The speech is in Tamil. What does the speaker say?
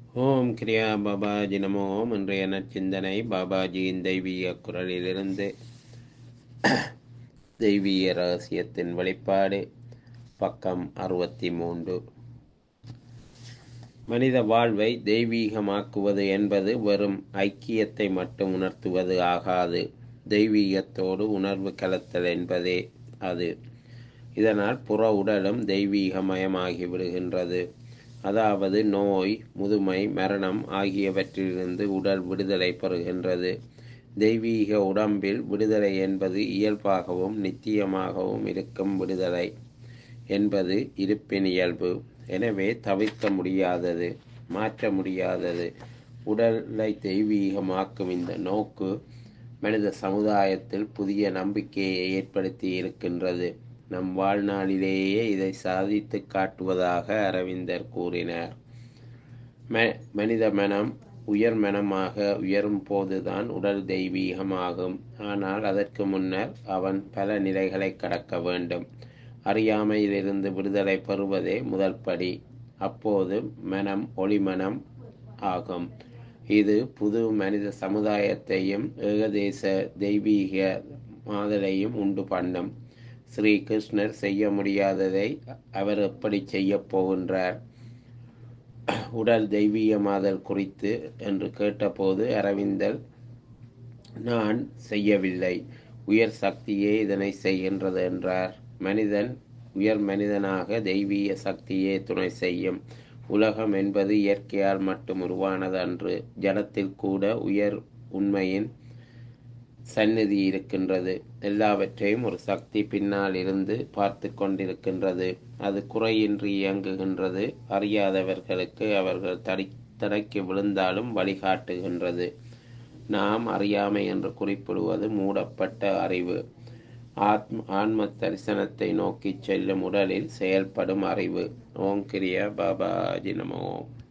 ஓம் கிரியா பாபாஜி நமோ ஓம் இன்றைய நற்சிந்தனை பாபாஜியின் தெய்வீக குரலிலிருந்து தெய்வீக ரகசியத்தின் வெளிப்பாடு பக்கம் அறுபத்தி மூன்று மனித வாழ்வை தெய்வீகமாக்குவது என்பது வெறும் ஐக்கியத்தை மட்டும் உணர்த்துவது ஆகாது தெய்வீகத்தோடு உணர்வு கலத்தல் என்பதே அது இதனால் புற உடலும் தெய்வீகமயமாகி விடுகின்றது அதாவது நோய் முதுமை மரணம் ஆகியவற்றிலிருந்து உடல் விடுதலை பெறுகின்றது தெய்வீக உடம்பில் விடுதலை என்பது இயல்பாகவும் நித்தியமாகவும் இருக்கும் விடுதலை என்பது இருப்பின் இயல்பு எனவே தவிர்க்க முடியாதது மாற்ற முடியாதது உடலை தெய்வீகமாக்கும் இந்த நோக்கு மனித சமுதாயத்தில் புதிய நம்பிக்கையை ஏற்படுத்தி இருக்கின்றது நம் வாழ்நாளிலேயே இதை சாதித்து காட்டுவதாக அரவிந்தர் கூறினார் ம மனித மனம் உயர் மனமாக உயரும் போதுதான் உடல் தெய்வீகமாகும் ஆனால் அதற்கு முன்னர் அவன் பல நிலைகளை கடக்க வேண்டும் அறியாமையிலிருந்து விடுதலை பெறுவதே முதல் படி அப்போது மனம் ஒளிமனம் ஆகும் இது புது மனித சமுதாயத்தையும் ஏகதேச தெய்வீக மாதலையும் உண்டு பண்ணும் ஸ்ரீ கிருஷ்ணர் செய்ய முடியாததை அவர் எப்படி செய்ய போகின்றார் உடல் தெய்வீகமாதல் குறித்து என்று கேட்டபோது அரவிந்தர் நான் செய்யவில்லை உயர் சக்தியே இதனை செய்கின்றது என்றார் மனிதன் உயர் மனிதனாக தெய்வீக சக்தியே துணை செய்யும் உலகம் என்பது இயற்கையால் மட்டும் உருவானது அன்று ஜடத்தில் கூட உயர் உண்மையின் சந்நிதி இருக்கின்றது எல்லாவற்றையும் ஒரு சக்தி பின்னால் இருந்து பார்த்து கொண்டிருக்கின்றது அது குறையின்றி இயங்குகின்றது அறியாதவர்களுக்கு அவர்கள் தடை தடைக்கு விழுந்தாலும் வழிகாட்டுகின்றது நாம் அறியாமை என்று குறிப்பிடுவது மூடப்பட்ட அறிவு ஆத்ம ஆன்ம தரிசனத்தை நோக்கி செல்லும் உடலில் செயல்படும் அறிவு ஓம் கிரியா பாபாஜி நமோ